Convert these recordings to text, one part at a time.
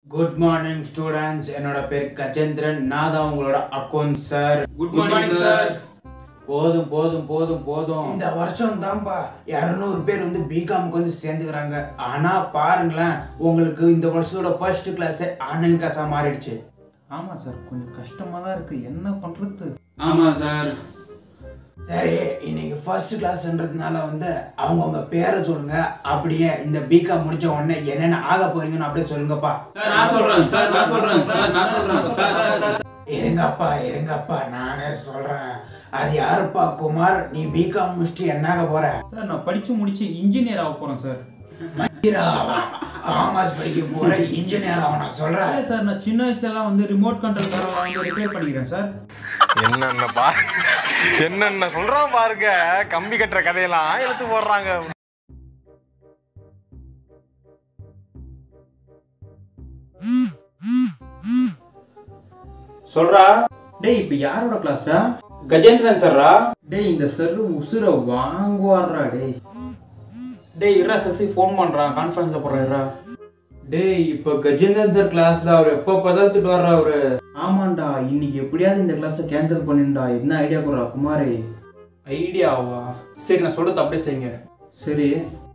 good morning students என்னோட பேர் கஜேந்திரன் நான் தான் உங்களோட account sir good morning sir போதும் போதும் போதும் போதும் இந்த வருஷம் தான்ப்பா இரநூறு பேர் வந்து பிகாம்க்கு வந்து சேர்ந்துக்கிறாங்க ஆனா பாருங்களேன் உங்களுக்கு இந்த வருஷத்தோட ஃபர்ஸ்ட் கிளாஸ் ஆன்லைன் கிளாஸா மாறிடுச்சு ஆமா சார் கொஞ்சம் கஷ்டமா தான் இருக்கு என்ன பண்றது ஆமா சார் சரி இன்னைக்கு ஃபர்ஸ்ட் கிளாஸ்ன்றதுனால வந்து அவங்கவுங்க பேரை சொல்லுங்க அப்படியே இந்த பிகாம் முடிச்ச உடனே என்னென்ன ஆக போறீங்கன்னு அப்படியே சொல்லுங்கப்பா சார் நான் சொல்றேன் சார் நான் சொல்றேன் சார் நான் சொல்றேன் சார் சார் இருங்கப்பா இருங்கப்பா நானே சொல்றேன் அது யாருப்பா குமார் நீ பிகாம் முடிச்சுட்டு என்னாக போற சார் நான் படிச்சு முடிச்சு இன்ஜினியர் ஆக போறேன் சார் காமர்ஸ் படிக்க போற இன்ஜினியர் ஆக நான் சொல்றேன் இல்ல சார் நான் சின்ன வயசுல எல்லாம் வந்து ரிமோட் கண்ட்ரோல் காரெல்லாம் வந்து ரிப்பேர் பண்ணிக்கிறேன் சார் என்னென்ன பா என்னென்ன சொல்றான் பாருங்க கம்பி கட்டுற கதையெல்லாம் எடுத்து போடுறாங்க சொல்றா டேய் இப்போ யாரோட கிளாஸ்டா கஜேந்திரன் சார்ரா டேய் இந்த சார் உசுர வாங்குவாரா டேய் டேய் இரா சசி ஃபோன் பண்றான் கான்ஃபரன்ஸ்ல போடுறேன் இரா டேய் இப்போ கஜேந்திரன் சார் கிளாஸ்ல அவர் எப்போ பதாச்சிட்டு வர்றா அவரு ஆமாண்டா இன்னைக்கு எப்படியாவது இந்த கிளாஸை கேன்சல் பண்ணிண்டா என்ன ஐடியா கொடுறா குமாரே ஐடியாவா சரி நான் சொல்றது அப்படியே செய்யுங்க சரி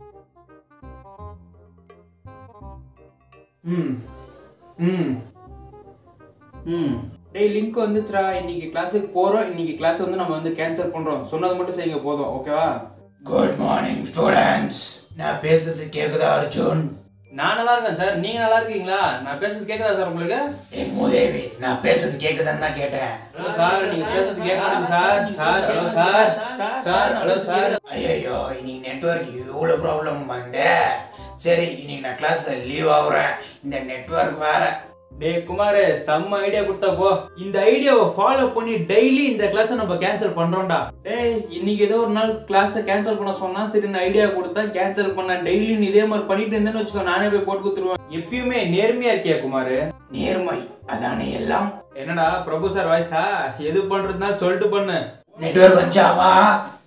ம் ம் ம் டேய் லிங்க் வந்துச்சுடா இன்னைக்கு கிளாஸுக்கு போறோம் இன்னைக்கு கிளாஸ் வந்து நம்ம வந்து கேன்சல் பண்றோம் சொன்னது மட்டும் செய்யுங்க போதும் ஓகேவா குட் மார்னிங் ஸ்டூடெண்ட்ஸ் நான் பேசுறது கேக்குதா அர்ஜுன் நான் நல்லா இருக்கேன் சார் நீங்க நல்லா இருக்கீங்களா நான் பேசுறது கேக்குதா சார் உங்களுக்கு ஏய் மூதேவி நான் பேசுறது கேக்குதான்னு தான் கேட்டேன் ஹலோ சார் நீங்க பேசுறது கேக்குதுங்க sir sir hello sir sir hello sir ஐயோ இன்னைக்கு நெட்வொர்க் இவ்வளோ ப்ராப்ளம் வந்தே சரி இன்னைக்கு நான் கிளாஸ் லீவ் ஆகுறேன் இந்த நெட்வொர்க் வேற டேய் குமார் செம்ம ஐடியா கொடுத்தா போ இந்த ஐடியாவை ஃபாலோ பண்ணி டெய்லி இந்த கிளாஸை நம்ம கேன்சல் பண்றோம்டா டேய் இன்னைக்கு ஏதோ ஒரு நாள் கிளாஸை கேன்சல் பண்ண சொன்னா சரி நான் ஐடியா கொடுத்தா கேன்சல் பண்ண டெய்லி நீ இதே மாதிரி பண்ணிட்டு இருந்தேன்னு வச்சுக்கோ நானே போய் போட்டு கொடுத்துருவேன் எப்பயுமே நேர்மையா இருக்கியா குமார் நேர்மை அதானே எல்லாம் என்னடா பிரபு சார் வாய்ஸா எது பண்றதுனா சொல்லிட்டு பண்ணு நெட்வொர்க் வச்சாவா